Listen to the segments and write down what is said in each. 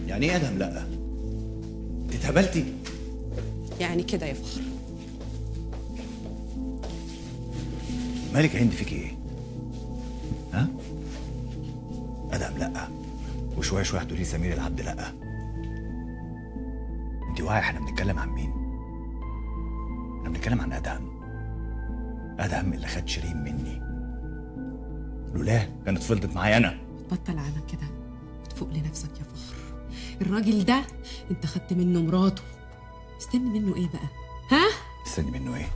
يعني ايه ادهم لا انت اتهبلتي يعني كده يا فخر مالك يا هند فيك ايه ها ادهم لا وشويه شويه هتقولي سمير العبد لا انت واعي احنا بنتكلم عن مين احنا بنتكلم عن ادهم ادهم اللي خد شيرين مني لولاه كانت فضلت معايا انا بطل عنك كده تفوق لنفسك يا فخر الراجل ده انت خدت منه مراته مستني منه ايه بقى ها مستني منه ايه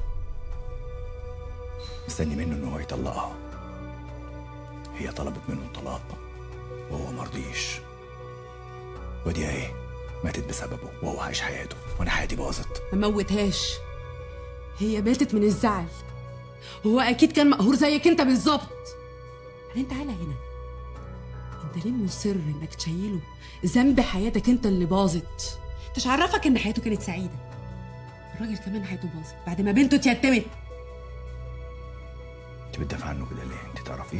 مستني منه ان هو يطلقها هي طلبت منه الطلاق وهو مرضيش ودي ايه ماتت بسببه وهو عايش حياته وانا حياتي باظت ما موتهاش هي ماتت من الزعل هو اكيد كان مقهور زيك انت بالظبط بعدين تعالى هنا انت ليه مصر انك تشيله ذنب حياتك انت اللي باظت انت عرفك ان حياته كانت سعيده الراجل كمان حياته باظت بعد ما بنته اتيتمت انت بتدافع عنه كده ليه انت تعرفيه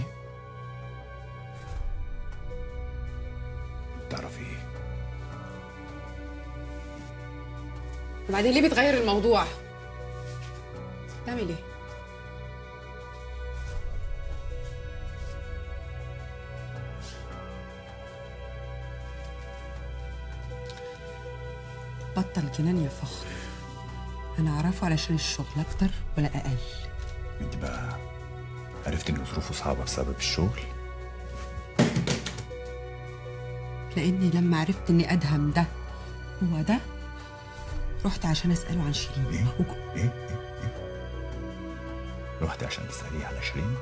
تعرفيه وبعدين ليه بتغير الموضوع تعمل ايه بطل جنان يا فخر انا اعرفه علشان الشغل اكتر ولا اقل انت بقى عرفت ان ظروفه صعبه بسبب الشغل لاني لما عرفت اني ادهم ده هو ده رحت عشان اساله عن شيرين ايه وك- ايه ايه, إيه؟ رحت عشان تساليه على شيرين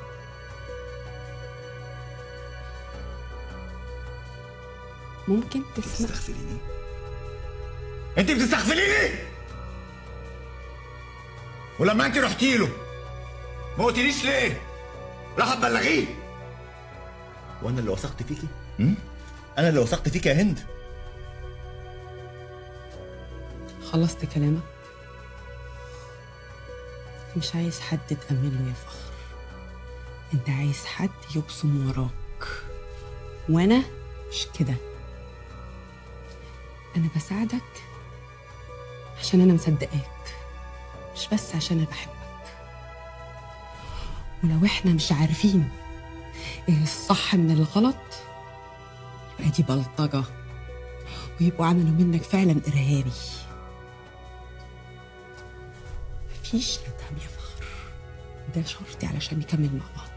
ممكن تسمع بتستغفريني انت بتستغفريني ولما انت رحتي له ما قلتليش ليه راح تبلغيه وانا اللي وثقت فيكي هم؟ انا اللي وثقت فيكي يا هند خلصت كلامك مش عايز حد تأمن له يا فخر انت عايز حد يبصم وراك وانا مش كده انا بساعدك عشان انا مصدقاك مش بس عشان انا بحبك ولو احنا مش عارفين ايه الصح من الغلط يبقى دي بلطجه ويبقوا عملوا منك فعلا ارهابي مفيش ندم يا فخر ده شرطي علشان نكمل مع بعض